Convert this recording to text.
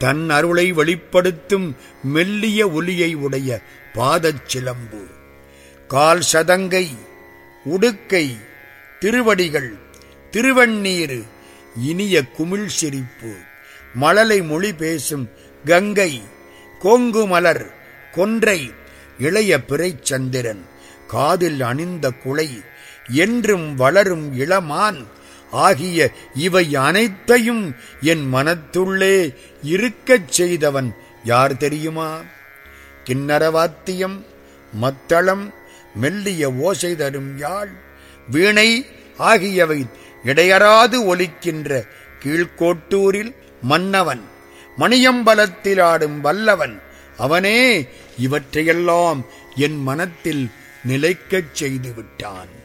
தன் அருளை வெளிப்படுத்தும் மெல்லிய ஒலியை உடைய பாதச் சிலம்பு கால் சதங்கை உடுக்கை திருவடிகள் திருவண்ணீர் இனிய குமிழ் சிரிப்பு மழலை மொழி பேசும் கங்கை கோங்கு மலர் கொன்றை இளைய பிறைச்சந்திரன் காதில் அணிந்த குலை என்றும் வளரும் இளமான் ஆகிய இவை அனைத்தையும் என் மனத்துள்ளே இருக்கச் செய்தவன் யார் தெரியுமா கிண்ணரவாத்தியம் மத்தளம் மெல்லிய ஓசை தரும் யாழ் வீணை ஆகியவை இடையறாது ஒலிக்கின்ற கீழ்கோட்டூரில் மன்னவன் மணியம்பலத்தில் ஆடும் வல்லவன் அவனே இவற்றையெல்லாம் என் மனத்தில் நிலைக்கச் செய்து விட்டான்